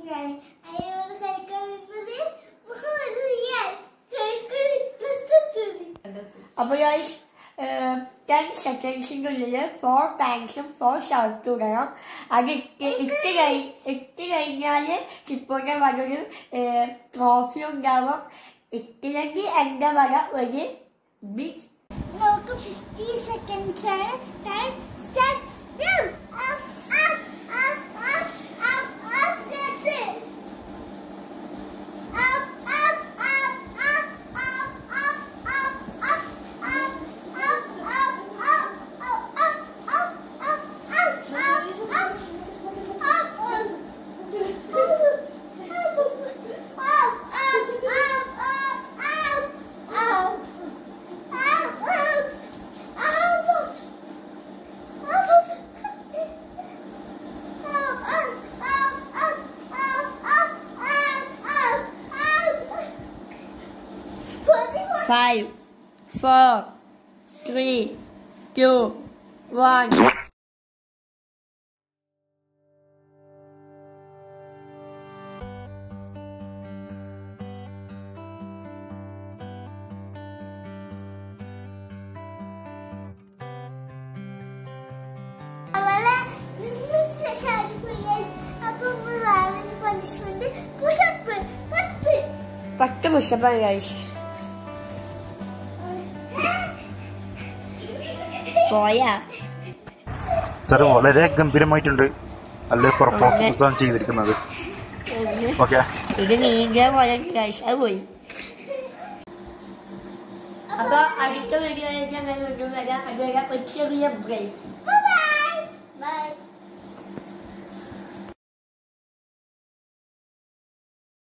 ഞാൻ അതിനോട് കഴിക്കാൻ വരുന്നത് റിയൽ കഴിക്കാൻ അപ്പൊ ഗൈസ് ടെൻ സെക്കൻഡ്സിന്റെ ഉള്ളില് ഫോർ താങ്ക്സും ഫോർ ഷൗട്ട് ഇടണം അത് ഇട്ട് ഇട്ട് കഴി ഇട്ട് കഴിഞ്ഞാല് ചിപ്പോന്റെ വക ഒരു ട്രോഫി ഉണ്ടാവും ഇട്ടില്ലെങ്കിൽ എന്റെ വക ഒരു ബിഗ് നമുക്ക് ഫിഫ്റ്റി സെക്കൻഡ്സ് ആണ് time start five four three two one അവളെ അപ്പൊ വേറെ പണിഷ്മെന്റ് പുഷപ്പ് പത്ത് പത്ത് പുഷപ്പാണ് ഗൈസ് പോയാ സർ വളരെ ഗംഭീരമായിട്ടുണ്ട് നല്ല പെർഫോമൻസ് ആണ് ചെയ്തിരിക്കുന്നത് ഓക്കെ ഇത് നീന്തിയ പോലെ ഗൈസ് അത് പോയി അപ്പൊ അടുത്ത വീഡിയോ ഞാൻ വീണ്ടും വരാം അതുവരെ ഒരു ചെറിയ ബ്രേക്ക്